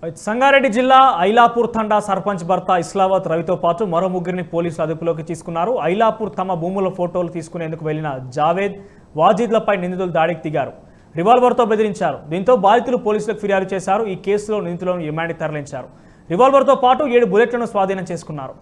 సంగారెడ్డి జిల్లా ఐలాపూర్ తండా సర్పంచ్ భర్త ఇస్లావత్ రవితో పాటు మరో ముగ్గురిని పోలీసులు అదుపులోకి తీసుకున్నారు ఐలాపూర్ తమ భూముల ఫోటోలు తీసుకునేందుకు వెళ్లిన జావేద్ వాజీద్లపై నిందితులు దాడికి దిగారు రివాల్వర్తో బెదిరించారు దీంతో బాధితులు పోలీసులకు ఫిర్యాదు చేశారు ఈ కేసులో నిందితులను రిమాండ్కి తరలించారు రివాల్వర్తో పాటు ఏడు బుల్లెట్లను స్వాధీనం చేసుకున్నారు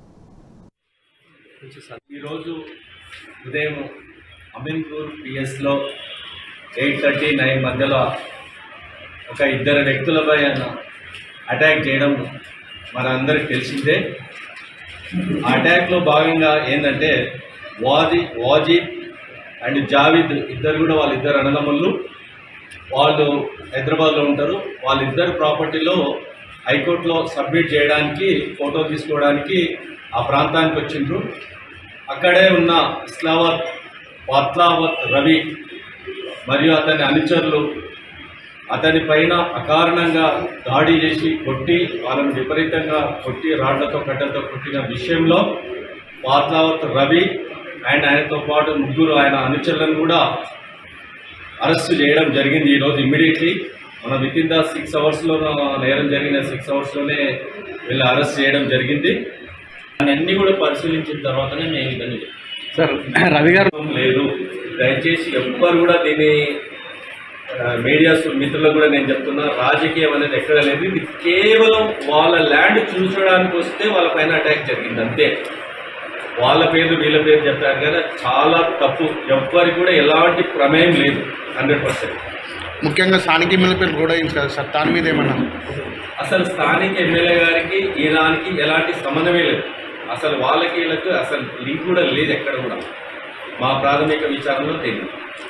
ఈరోజు ఉదయం అమీన్పూర్ పిఎస్లో ఎయిట్ థర్టీ నైన్ మధ్యలో ఒక ఇద్దరు వ్యక్తులపై ఆయన అటాక్ చేయడం మనందరికి తెలిసిందే ఆ అటాక్లో భాగంగా ఏంటంటే వాజీ వాజీబ్ అండ్ జావీద్ ఇద్దరు కూడా వాళ్ళిద్దరు అన్నదమ్ముళ్ళు వాళ్ళు హైదరాబాద్లో ఉంటారు వాళ్ళిద్దరు ప్రాపర్టీలో హైకోర్టులో సబ్మిట్ చేయడానికి ఫోటో తీసుకోవడానికి ఆ ప్రాంతానికి వచ్చిండ్రు అక్కడే ఉన్న ఇస్లావత్ పత్లావత్ రవి మరియు అతని అనుచరులు అతని పైన అకారణంగా దాడి చేసి కొట్టి వాళ్ళని విపరీతంగా కొట్టి రాళ్లతో కట్టెలతో కొట్టిన విషయంలో పాత్లావత్ రవి అండ్ ఆయనతో పాటు ముగ్గురు ఆయన అనుచరులను కూడా అరెస్ట్ చేయడం జరిగింది ఈరోజు ఇమ్మీడియట్లీ మన విత్ ఇన్ ద సిక్స్ అవర్స్లో నేరం జరిగిన సిక్స్ అవర్స్లోనే వీళ్ళు అరెస్ట్ చేయడం జరిగింది అన్నీ కూడా పరిశీలించిన తర్వాతనే మేము ఇదని సార్ రవి గారు లేదు దయచేసి ఎవ్వరు కూడా దీన్ని ఆ, మీడియా సు- మిత్రులకు కూడా నేను చెప్తున్నా రాజకీయం అనేది ఎక్కడ లేదు ఇది కేవలం వాళ్ళ ల్యాండ్ చూసడానికి వస్తే వాళ్ళ పైన అటాక్ జరిగింది అంతే వాళ్ళ పేర్లు వీళ్ళ పేరు చెప్పారు కానీ చాలా తప్పు ఎవ్వరికి కూడా ఎలాంటి ప్రమేయం లేదు హండ్రెడ్ పర్సెంట్ ముఖ్యంగా స్థానిక ఎమ్మెల్యే పేరు కూడా అయింది కదా సార్ దాని మీద ఏమన్నా అసలు స్థానిక ఎమ్మెల్యే గారికి ఈ దానికి ఎలాంటి సంబంధమే లేదు అసలు వాళ్ళకి వీళ్ళకి అసలు లింక్ కూడా లేదు ఎక్కడ కూడా మా ప్రాథమిక విచారణలో తెలియదు